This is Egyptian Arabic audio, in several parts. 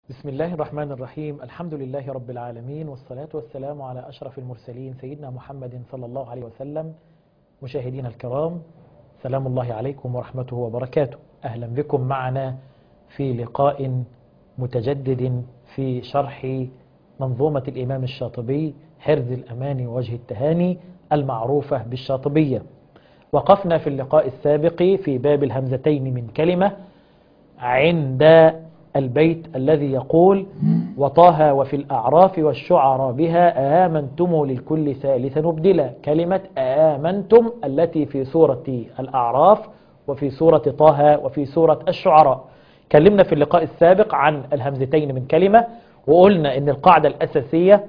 بسم الله الرحمن الرحيم الحمد لله رب العالمين والصلاة والسلام على أشرف المرسلين سيدنا محمد صلى الله عليه وسلم مشاهدين الكرام سلام الله عليكم ورحمته وبركاته أهلا بكم معنا في لقاء متجدد في شرح منظومة الإمام الشاطبي حرز الأمان ووجه التهاني المعروفة بالشاطبية وقفنا في اللقاء السابق في باب الهمزتين من كلمة عند البيت الذي يقول وطه وفي الأعراف والشعر بها آمنتم للكل ثالثا مبدلا كلمة آمنتم التي في سورة الأعراف وفي سورة طه وفي سورة الشعراء كلمنا في اللقاء السابق عن الهمزتين من كلمة وقلنا ان القاعدة الأساسية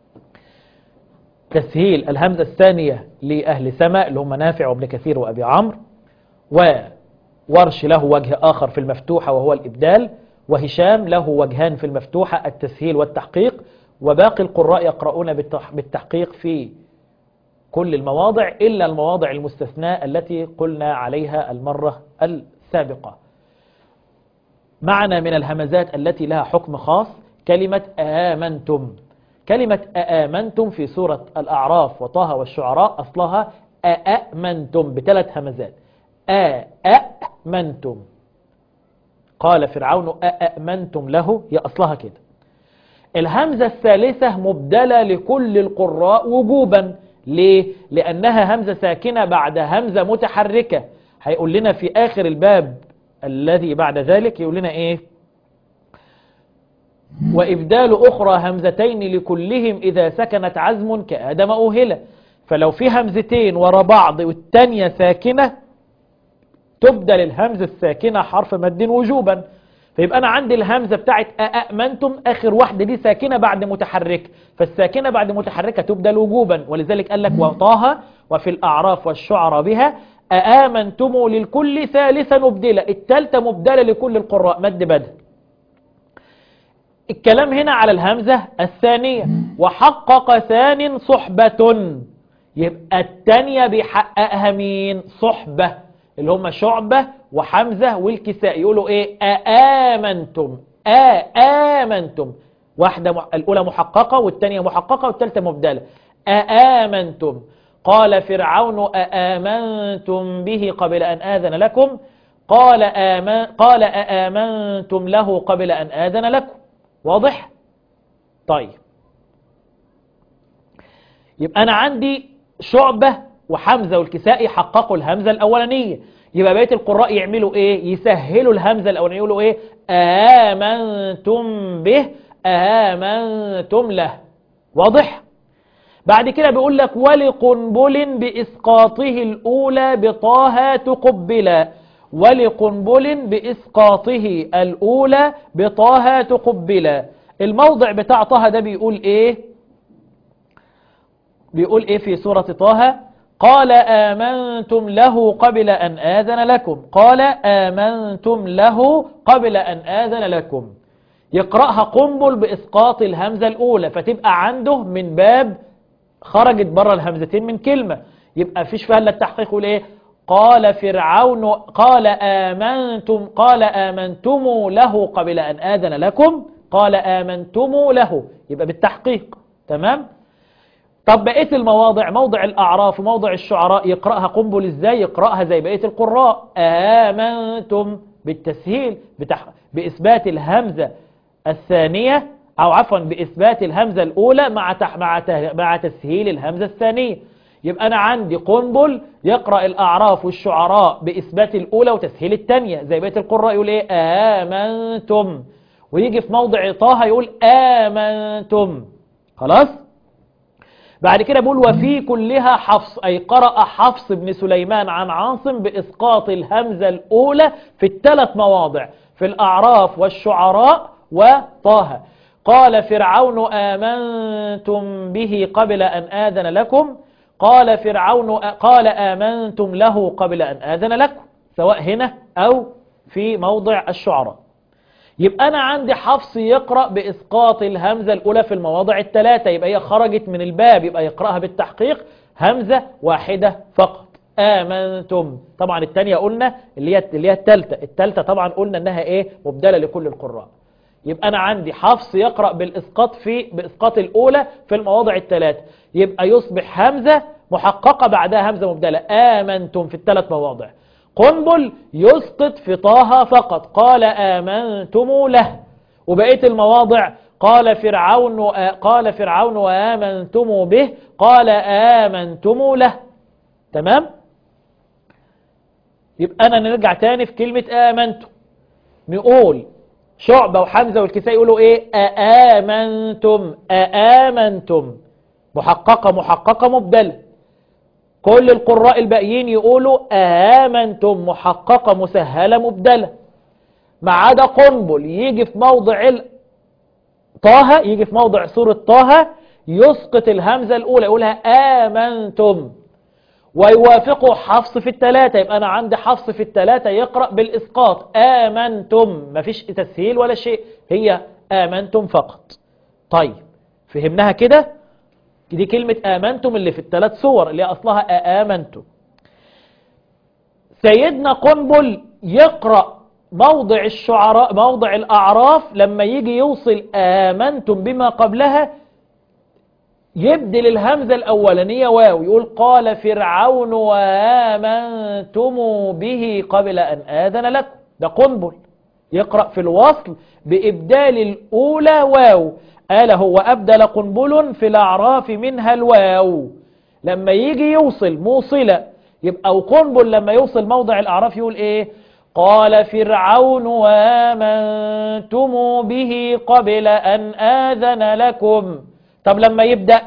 تسهيل الهمزة الثانية لأهل سماء اللي هم نافع وابن كثير وأبي عمرو وورش له وجه آخر في المفتوحة وهو الإبدال وهشام له وجهان في المفتوحة التسهيل والتحقيق وباقي القراء يقرؤون بالتحقيق في كل المواضع إلا المواضع المستثناء التي قلنا عليها المرة السابقة معنا من الهمزات التي لها حكم خاص كلمة آمنتم كلمة آمنتم في سورة الأعراف وطه والشعراء أصلها أأمنتم بثلاث همزات أأمنتم قال فرعون أأمنتم له هي أصلها كده الهمزة الثالثة مبدلة لكل القراء وجوبا ليه؟ لأنها همزة ساكنة بعد همزة متحركة هيقول لنا في آخر الباب الذي بعد ذلك يقول لنا إيه وإبدال أخرى همزتين لكلهم إذا سكنت عزم كآدم أوهلة فلو في همزتين ورا بعض والتانية ساكنة تبدل الهمزة الساكنة حرف مد وجوبا فيبقى أنا عندي الهمزة بتاعت أأمنتم آخر واحدة دي ساكنة بعد متحركة فالساكنة بعد متحركة تبدل وجوبا ولذلك قال لك وطاها وفي الأعراف والشعر بها أآمنتم للكل ثالثا مبدلة التالتة مبدلة لكل القراء مد بدل الكلام هنا على الهمزة الثانية وحقق ثان صحبة يبقى الثانية بيحققها مين صحبة اللي هم شعبة وحمزة والكساء يقولوا ايه آمنتم آمنتم واحدة الأولى محققة والثانية محققة والثالثة مبدلة آمنتم قال فرعون آمنتم به قبل أن آذن لكم قال آمن قال آمنتم له قبل أن آذن لكم واضح طيب يبقى أنا عندي شعبة وحمزة والكسائي حققوا الهمزة الأولانية يبقى بقية القراء يعملوا ايه يسهلوا الهمزة الأولانية يقولوا ايه آمنتم به آمنتم له واضح بعد كده بيقول لك ولقنبل بإسقاطه الأولى بطه تقبلا ولقنبل بإسقاطه الأولى بطه تقبلا الموضع بتاع طه ده بيقول ايه بيقول ايه في سورة طه قال آمنتم له قبل أن آذن لكم قال آمنتم له قبل أن آذن لكم يقرأها قنبل بإسقاط الهمزة الأولى فتبقى عنده من باب خرجت بره الهمزتين من كلمة يبقى فيش فيها الا التحقيق يقول ايه قال فرعون قال آمنتم قال آمنتم له قبل أن آذن لكم قال آمنتم له يبقى بالتحقيق تمام طب بقية المواضع موضع الأعراف وموضع الشعراء يقرأها قنبل ازاي يقرأها زي بقية القراء آمنتم بالتسهيل بتح... بإثبات الهمزة الثانية أو عفوا بإثبات الهمزة الأولى مع تح... مع, ت... مع تسهيل الهمزة الثانية يبقى أنا عندي قنبل يقرأ الأعراف والشعراء بإثبات الأولى وتسهيل الثانية زي بقية القراء يقول إيه آمنتم ويجي في موضع طه يقول آمنتم خلاص بعد كده بيقول وفي كلها حفص أي قرأ حفص بن سليمان عن عاصم بإسقاط الهمزة الأولى في الثلاث مواضع في الأعراف والشعراء وطه قال فرعون آمنتم به قبل أن آذن لكم قال فرعون قال آمنتم له قبل أن آذن لكم سواء هنا أو في موضع الشعراء يبقى أنا عندي حفص يقرأ بإسقاط الهمزة الأولى في المواضع الثلاثة يبقى هي خرجت من الباب يبقى يقرأها بالتحقيق همزة واحدة فقط آمنتم طبعا الثانية قلنا اللي هي اللي هي الثالثة الثالثة طبعا قلنا إنها إيه مبدلة لكل القراء يبقى أنا عندي حفص يقرأ بالإسقاط في بإسقاط الأولى في المواضع الثلاثة يبقى يصبح همزة محققة بعدها همزة مبدلة آمنتم في الثلاث مواضع قنبل يسقط في طه فقط قال آمنتم له وبقية المواضع قال فرعون قال فرعون وآمنتم به قال آمنتم له تمام يبقى أنا نرجع تاني في كلمة آمنتم نقول شعبة وحمزة والكساء يقولوا إيه آمنتم آمنتم محققة محققة مبدلة كل القراء الباقيين يقولوا آمنتم محققة مسهلة مبدلة ما عدا قنبل يجي في موضع طه يجي في موضع سورة طه يسقط الهمزة الأولى يقولها آمنتم ويوافقه حفص في الثلاثة يبقى أنا عندي حفص في الثلاثة يقرأ بالإسقاط آمنتم مفيش تسهيل ولا شيء هي آمنتم فقط طيب فهمناها كده دي كلمة آمنتم اللي في الثلاث صور اللي أصلها آمنتم سيدنا قنبل يقرأ موضع الشعراء موضع الأعراف لما يجي يوصل آمنتم بما قبلها يبدل الهمزة الأولانية واو يقول قال فرعون وآمنتم به قبل أن آذن لكم ده قنبل يقرأ في الوصل بإبدال الأولى واو قاله وأبدل قنبل في الأعراف منها الواو لما يجي يوصل موصلة يبقى وقنبل لما يوصل موضع الأعراف يقول إيه قال فرعون وآمنتم به قبل أن آذن لكم طب لما يبدأ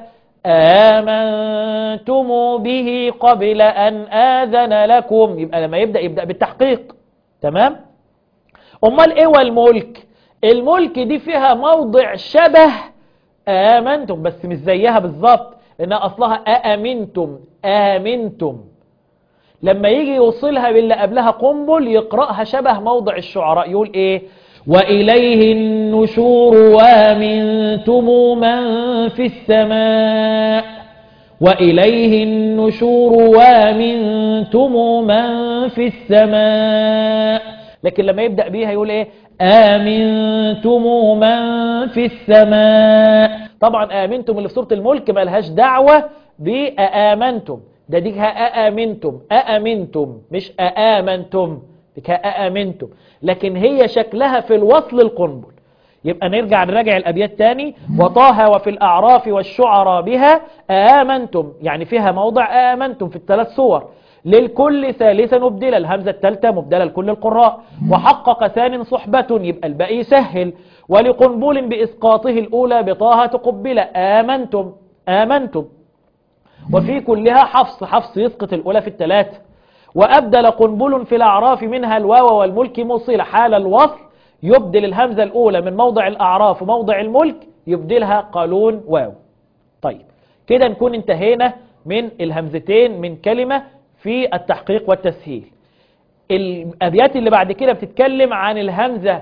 آمنتم به قبل أن آذن لكم يبقى لما يبدأ يبدأ بالتحقيق تمام أمال إيه والملك الملك دي فيها موضع شبه آمنتم بس مش زيها بالظبط لأنها أصلها أأمنتم آمنتم لما يجي يوصلها باللي قبلها قنبل يقرأها شبه موضع الشعراء يقول إيه وإليه النشور وامنتم من في السماء وإليه النشور وامنتم من في السماء لكن لما يبدأ بيها يقول إيه آمنتم من في السماء طبعا آمنتم اللي في سورة الملك ما لهاش دعوة بآمنتم ده ديك أأمنتم أأمنتم مش أآمنتم ديك أأمنتم لكن هي شكلها في الوصل القنبل يبقى نرجع نراجع الأبيات تاني وطه وفي الأعراف والشعراء بها آمنتم يعني فيها موضع آمنتم في الثلاث صور للكل ثالثا مبدلة الهمزة الثالثة مبدلة لكل القراء وحقق ثان صحبة يبقى الباقي يسهل ولقنبول بإسقاطه الأولى بطاها تقبل آمنتم آمنتم وفي كلها حفص حفص يسقط الأولى في الثلاثة وأبدل قنبل في الأعراف منها الواو والملك موصلة حال الوصل يبدل الهمزة الأولى من موضع الأعراف وموضع الملك يبدلها قالون واو طيب كده نكون انتهينا من الهمزتين من كلمة في التحقيق والتسهيل الأبيات اللي بعد كده بتتكلم عن الهمزة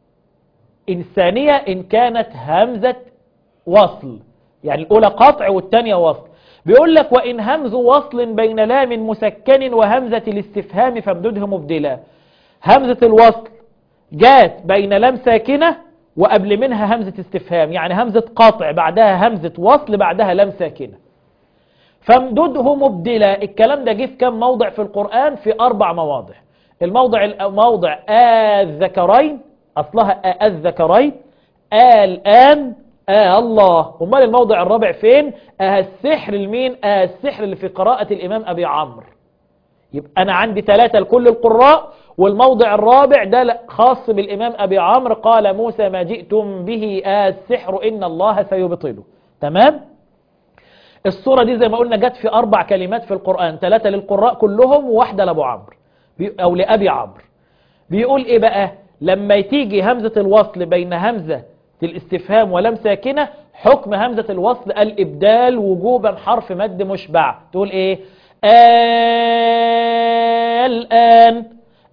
الثانية إن كانت همزة وصل يعني الأولى قطع والثانية وصل بيقول لك وإن همز وصل بين لام مسكن وهمزة الاستفهام فامدده مبدلا همزة الوصل جات بين لام ساكنة وقبل منها همزة استفهام يعني همزة قطع بعدها همزة وصل بعدها لام ساكنة فامدده مبدلا الكلام ده جه في كم موضع في القرآن في أربع مواضع الموضع موضع الذكرين أصلها الذكرين الآن آه الله امال الموضع الرابع فين آه السحر المين آه السحر اللي في قراءة الإمام أبي عمرو يبقى أنا عندي ثلاثة لكل القراء والموضع الرابع ده خاص بالإمام أبي عمرو قال موسى ما جئتم به آه السحر إن الله سيبطله تمام الصورة دي زي ما قلنا جت في أربع كلمات في القرآن ثلاثة للقراء كلهم وواحدة لأبو عمرو أو لأبي عمرو بيقول إيه بقى لما تيجي همزة الوصل بين همزة الاستفهام ولم ساكنة حكم همزة الوصل الإبدال وجوبا حرف مد مشبع تقول إيه آه الآن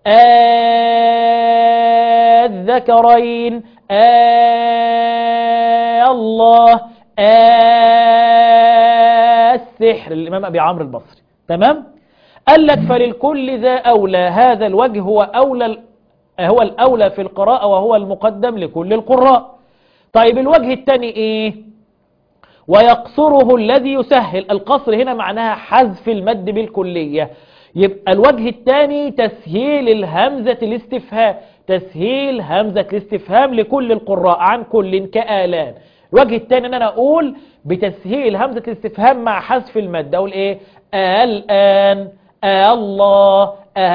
آه الذكرين آه الله آه السحر الإمام أبي عمرو البصري تمام قال لك فللكل ذا أولى هذا الوجه هو أولى هو الأولى في القراءة وهو المقدم لكل القراء طيب الوجه الثاني إيه ويقصره الذي يسهل القصر هنا معناها حذف المد بالكلية يبقى الوجه الثاني تسهيل الهمزة الاستفهام تسهيل همزة الاستفهام لكل القراء عن كل كآلان الوجه الثاني ان انا اقول بتسهيل همزة الاستفهام مع حذف المد اقول ايه الآن الله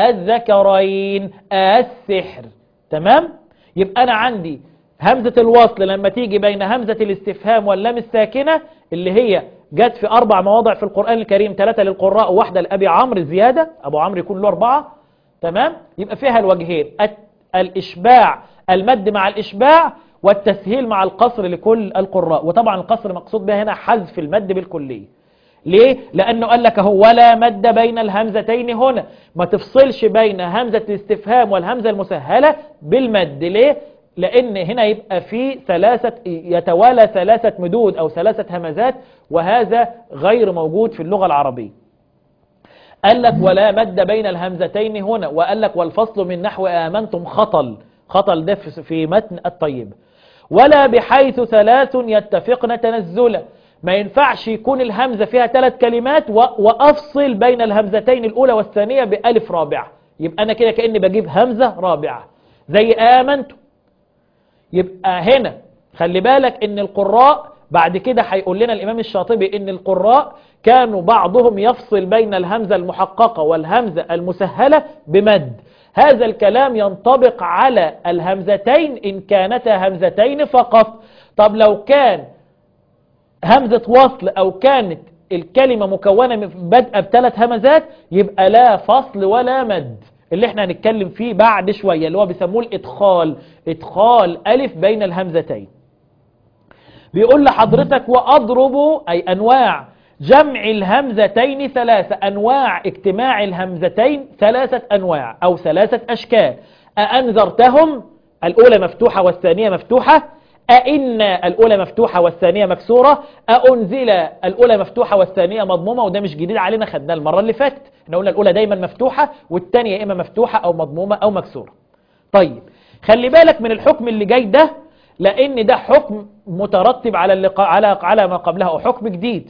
الذكرين السحر تمام يبقى انا عندي همزة الوصل لما تيجي بين همزة الاستفهام واللام الساكنة اللي هي جت في أربع مواضع في القرآن الكريم ثلاثة للقراء وواحدة لأبي عمرو زيادة أبو عمرو يكون له أربعة تمام يبقى فيها الوجهين الإشباع المد مع الإشباع والتسهيل مع القصر لكل القراء وطبعا القصر مقصود بها هنا حذف المد بالكلية ليه؟ لأنه قال لك هو ولا مد بين الهمزتين هنا ما تفصلش بين همزة الاستفهام والهمزة المسهلة بالمد ليه؟ لأن هنا يبقى في ثلاثة يتوالى ثلاثة مدود أو ثلاثة همزات وهذا غير موجود في اللغة العربية قال لك ولا مد بين الهمزتين هنا وقال لك والفصل من نحو آمنتم خطل خطل ده في متن الطيب ولا بحيث ثلاث يتفقن تنزلا ما ينفعش يكون الهمزة فيها ثلاث كلمات وأفصل بين الهمزتين الأولى والثانية بألف رابعة يبقى أنا كده كأني بجيب همزة رابعة زي آمنتم يبقى هنا خلي بالك ان القراء بعد كده هيقول لنا الامام الشاطبي ان القراء كانوا بعضهم يفصل بين الهمزة المحققة والهمزة المسهلة بمد هذا الكلام ينطبق على الهمزتين ان كانتا همزتين فقط طب لو كان همزة وصل او كانت الكلمة مكونة من بدء بثلاث همزات يبقى لا فصل ولا مد اللي احنا هنتكلم فيه بعد شوية اللي هو بيسموه الادخال ادخال الف بين الهمزتين بيقول لحضرتك واضرب اي انواع جمع الهمزتين ثلاثة انواع اجتماع الهمزتين ثلاثة انواع او ثلاثة اشكال أأنذرتهم الاولى مفتوحة والثانية مفتوحة أئن الأولى مفتوحة والثانية مكسورة أأنزل الأولى مفتوحة والثانية مضمومة وده مش جديد علينا خدناه المرة اللي فاتت احنا قلنا الأولى دايما مفتوحة والثانية إما مفتوحة أو مضمومة أو مكسورة طيب خلي بالك من الحكم اللي جاي ده لأن ده حكم مترتب على اللقاء على على ما قبلها أو حكم جديد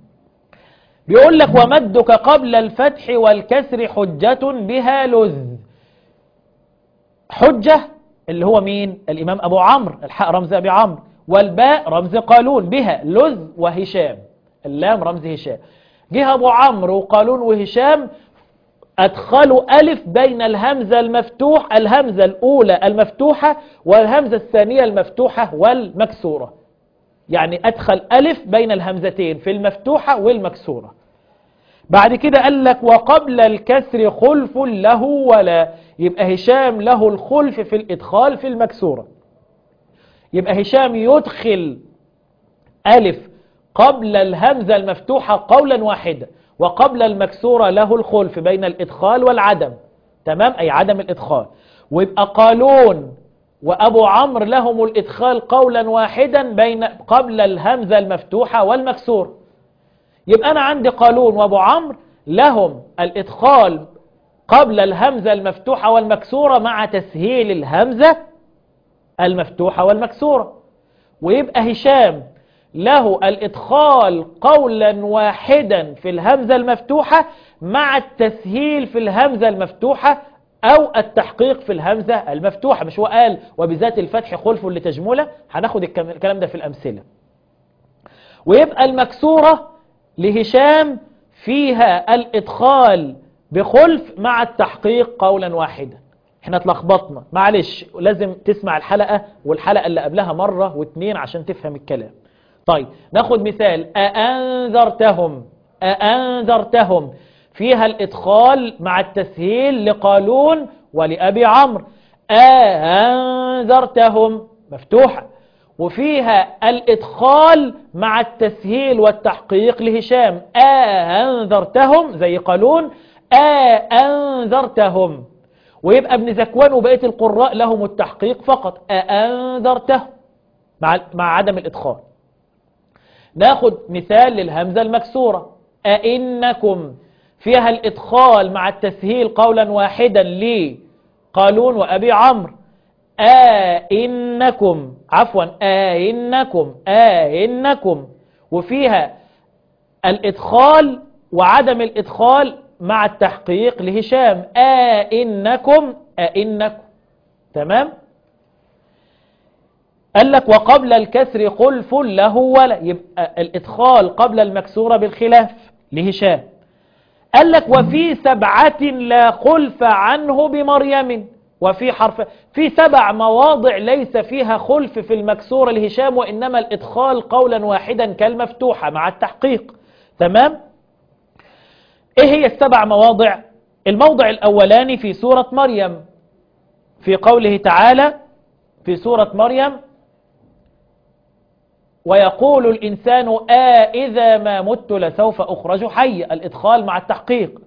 بيقول لك ومدك قبل الفتح والكسر حجة بها لذ حجة اللي هو مين الإمام أبو عمرو الحاء رمز أبي عمرو والباء رمز قالون بها لذ وهشام اللام رمز هشام جه أبو عمرو وقالون وهشام أدخلوا ألف بين الهمزة المفتوح الهمزة الأولى المفتوحة والهمزة الثانية المفتوحة والمكسورة يعني أدخل ألف بين الهمزتين في المفتوحة والمكسورة بعد كده قال لك وقبل الكسر خلف له ولا يبقى هشام له الخلف في الإدخال في المكسورة يبقى هشام يدخل ألف قبل الهمزة المفتوحة قولا واحدا وقبل المكسورة له الخلف بين الإدخال والعدم تمام أي عدم الإدخال ويبقى قالون وأبو عمرو لهم الإدخال قولا واحدا بين قبل الهمزة المفتوحة والمكسورة يبقى أنا عندي قالون وأبو عمرو لهم الإدخال قبل الهمزة المفتوحة والمكسورة مع تسهيل الهمزة المفتوحة والمكسورة ويبقى هشام له الإدخال قولا واحدا في الهمزة المفتوحة مع التسهيل في الهمزة المفتوحة أو التحقيق في الهمزة المفتوحة مش هو قال وبذات الفتح خلف لتجمله هناخد الكلام ده في الأمثلة ويبقى المكسورة لهشام فيها الإدخال بخلف مع التحقيق قولا واحدا احنا اتلخبطنا معلش لازم تسمع الحلقة والحلقة اللي قبلها مرة واثنين عشان تفهم الكلام طيب ناخد مثال أأنذرتهم أأنذرتهم فيها الإدخال مع التسهيل لقالون ولأبي عمرو أأنذرتهم مفتوحة وفيها الإدخال مع التسهيل والتحقيق لهشام أأنذرتهم زي قالون أأنذرتهم ويبقى ابن زكوان وبقية القراء لهم التحقيق فقط أأنذرتهم مع, مع عدم الإدخال ناخد مثال للهمزة المكسورة أئنكم فيها الإدخال مع التسهيل قولا واحدا قالون وأبي عمرو آئنكم عفوا آئنكم آئنكم وفيها الإدخال وعدم الإدخال مع التحقيق لهشام آئنكم آئنكم تمام قال لك وقبل الكسر خلف له ولا يبقى الإدخال قبل المكسورة بالخلاف لهشام قال لك وفي سبعة لا خلف عنه بمريم وفي حرف في سبع مواضع ليس فيها خلف في المكسورة لهشام وإنما الإدخال قولا واحدا كالمفتوحة مع التحقيق تمام إيه هي السبع مواضع الموضع الأولاني في سورة مريم في قوله تعالى في سورة مريم ويقول الإنسان آ إذا ما مت لسوف أخرج حيا الإدخال مع التحقيق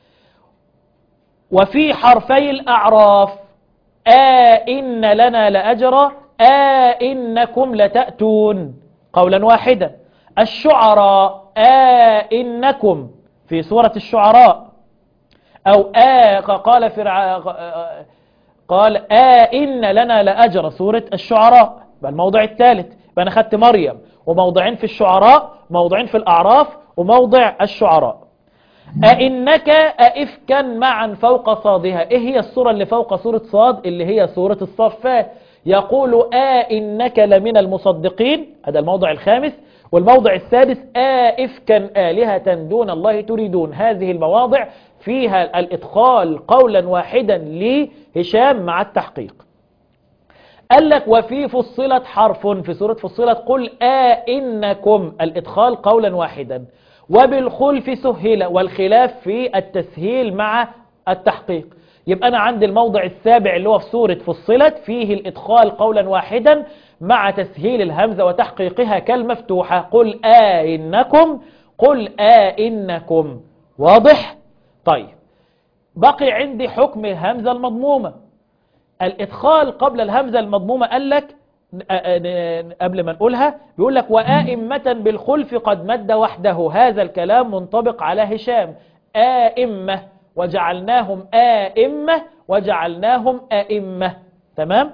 وفي حرفي الأعراف آ إن لنا لأجرا آ إنكم لتأتون قولا واحدا الشعراء آ إنكم في سورة الشعراء أو آ قال فرع قال آ إن لنا لأجر سورة الشعراء الموضع الثالث فأنا خدت مريم وموضعين في الشعراء موضعين في الأعراف وموضع الشعراء أئنك أئفكا معا فوق صادها إيه هي الصورة اللي فوق سورة صاد اللي هي سورة الصفات يقول أئنك لمن المصدقين هذا الموضع الخامس والموضع السادس آئفكا آلهة دون الله تريدون هذه المواضع فيها الإدخال قولا واحدا لهشام مع التحقيق قال لك وفي فصلت حرف في سورة فصلت قل آئنكم الإدخال قولا واحدا وبالخلف سهل والخلاف في التسهيل مع التحقيق يبقى أنا عندي الموضع السابع اللي هو في سورة فصلت فيه الإدخال قولا واحدا مع تسهيل الهمزة وتحقيقها كالمفتوحة قل آئنكم قل آئنكم واضح؟ طيب بقي عندي حكم الهمزة المضمومة الإدخال قبل الهمزة المضمومة قال لك قبل ما نقولها بيقول لك وآئمة بالخلف قد مد وحده هذا الكلام منطبق على هشام آئمة وجعلناهم آئمة وجعلناهم آئمة تمام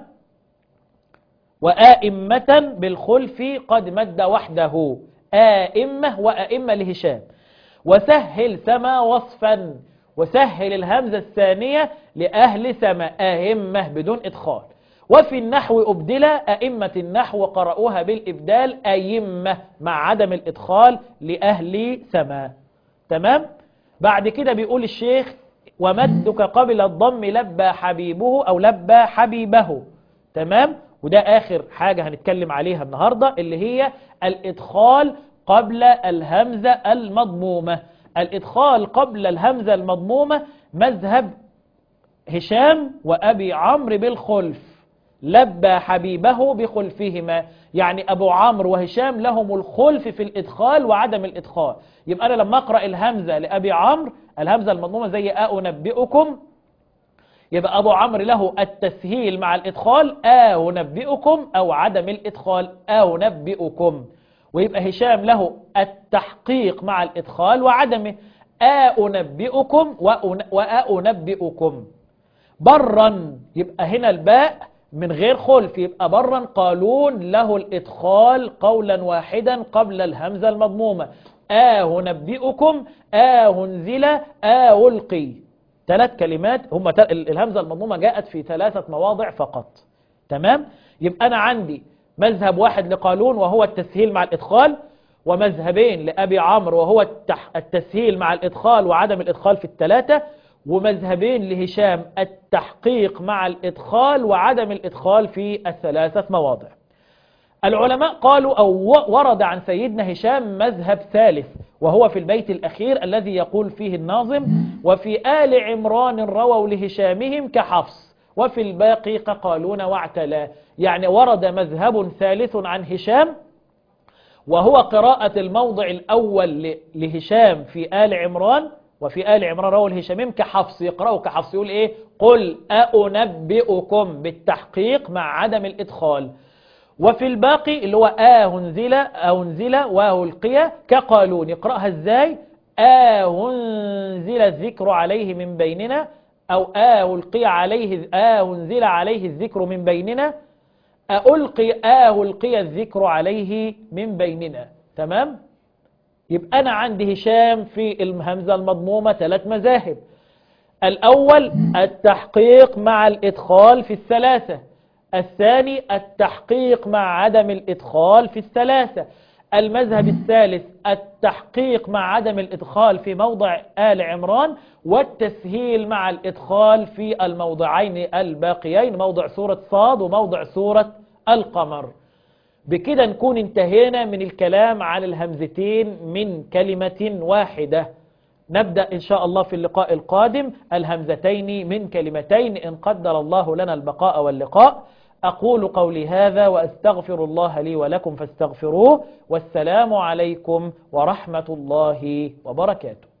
وآئمة بالخلف قد مد وحده آئمة وآئمة لهشام وسهل سما وصفا وسهل الهمزة الثانية لأهل سما آئمة بدون إدخال وفي النحو أبدل أئمة النحو قرأوها بالإبدال أئمة مع عدم الإدخال لأهل سما تمام بعد كده بيقول الشيخ ومدك قبل الضم لبى حبيبه أو لبى حبيبه تمام وده آخر حاجة هنتكلم عليها النهاردة اللي هي الإدخال قبل الهمزة المضمومة الإدخال قبل الهمزة المضمومة مذهب هشام وأبي عمرو بالخلف لبى حبيبه بخلفهما يعني أبو عمرو وهشام لهم الخلف في الإدخال وعدم الإدخال يبقى أنا لما أقرأ الهمزة لأبي عمرو الهمزة المضمومة زي أنبئكم يبقى أبو عمرو له التسهيل مع الإدخال أنبئكم أو عدم الإدخال أنبئكم ويبقى هشام له التحقيق مع الإدخال وعدمه أنبئكم وأنبئكم برا يبقى هنا الباء من غير خلف يبقى برا قالون له الإدخال قولا واحدا قبل الهمزة المضمومة آه نبئكم آه انزل آه ألقي ثلاث كلمات هم الهمزة المضمومة جاءت في ثلاثة مواضع فقط تمام يبقى أنا عندي مذهب واحد لقالون وهو التسهيل مع الإدخال ومذهبين لأبي عمرو وهو التسهيل مع الإدخال وعدم الإدخال في الثلاثة ومذهبين لهشام التحقيق مع الإدخال وعدم الإدخال في الثلاثة مواضع العلماء قالوا أو ورد عن سيدنا هشام مذهب ثالث وهو في البيت الأخير الذي يقول فيه الناظم وفي آل عمران رووا لهشامهم كحفص وفي الباقي قالون واعتلا يعني ورد مذهب ثالث عن هشام وهو قراءة الموضع الأول لهشام في آل عمران وفي آل عمران روى الهشاميم كحفص يقرأوا كحفص يقول إيه قل أنبئكم بالتحقيق مع عدم الإدخال وفي الباقي اللي هو أهنزل أهنزل وألقي كقالون يقرأها إزاي أهنزل الذكر عليه من بيننا أو آه ألقي عليه آه أنزل عليه الذكر من بيننا ألقي آه ألقي الذكر عليه من بيننا تمام يبقى أنا عندي هشام في الهمزة المضمومة ثلاث مذاهب الأول التحقيق مع الإدخال في الثلاثة الثاني التحقيق مع عدم الإدخال في الثلاثة المذهب الثالث التحقيق مع عدم الإدخال في موضع آل عمران والتسهيل مع الإدخال في الموضعين الباقيين موضع سورة صاد وموضع سورة القمر بكده نكون انتهينا من الكلام عن الهمزتين من كلمة واحدة نبدأ إن شاء الله في اللقاء القادم الهمزتين من كلمتين إن قدر الله لنا البقاء واللقاء أقول قولي هذا وأستغفر الله لي ولكم فاستغفروه والسلام عليكم ورحمة الله وبركاته